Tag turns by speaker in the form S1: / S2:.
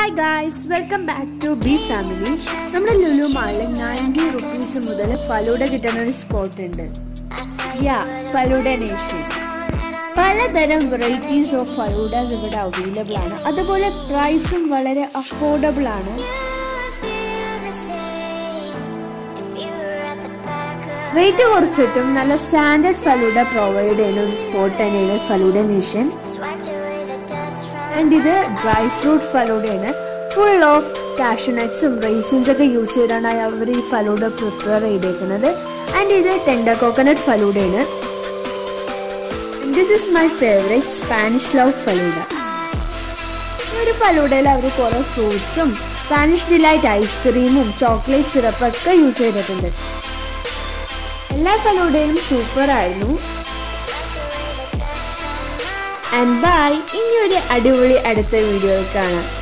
S1: hi guys welcome back to B family നമ്മുടെ ലുലു മാളിൽ ninety rupees മുതൽ ഫലൂഡ കിട്ടുന്ന ഒരു സ്പോട്ട് ഉണ്ട് യാ ഫലൂഡ നേഷൻ പലതരം വെറൈറ്റീസ് ഓഫ് ഫലൂഡാസ് ഇവിടെ അവൈലബിൾ ആണ് അതുപോലെ പ്രൈസും വളരെ അഫോർഡബിൾ ആണ് റേറ്റ് കുറച്ചിട്ടും നല്ല സ്റ്റാൻഡേർഡ് ഫലൂഡ പ്രൊവൈഡ് ചെയ്യുന്ന ഒരു സ്പോട്ട് തന്നെയാണ് ഫലൂഡ നേഷൻ ആൻഡ് ഇത് ഡ്രൈ ഫ്രൂട്ട് ഫലൂഡയാണ് ഫുൾ ഓഫ് കാഷ്യൂനട്ട്സും റൈസിൻസ് ഒക്കെ യൂസ് ചെയ്താണ് അവർ ഈ ഫലൂഡ പ്രിപ്പയർ ചെയ്തേക്കുന്നത് ആൻഡ് ഇത് ടെൻഡർ കോക്കനട്ട് ഫലൂഡയാണ് this is my favourite Spanish love falooda ഈ ഒരു ഫലൂഡയിൽ അവർ കുറേ ഫ്രൂട്ട്സും സ്പാനിഷ് ഡിലൈറ്റ് ഐസ്ക്രീമും ചോക്ലേറ്റ് സിറപ്പൊക്കെ യൂസ് ചെയ്തിട്ടുണ്ട് എല്ലാ ഫലൂഡയും സൂപ്പർ ആയിരുന്നു ആൻഡ് ബൈ ഇനി ഒരു അടിപൊളി അടുത്ത വീഡിയോയിൽ കാണാം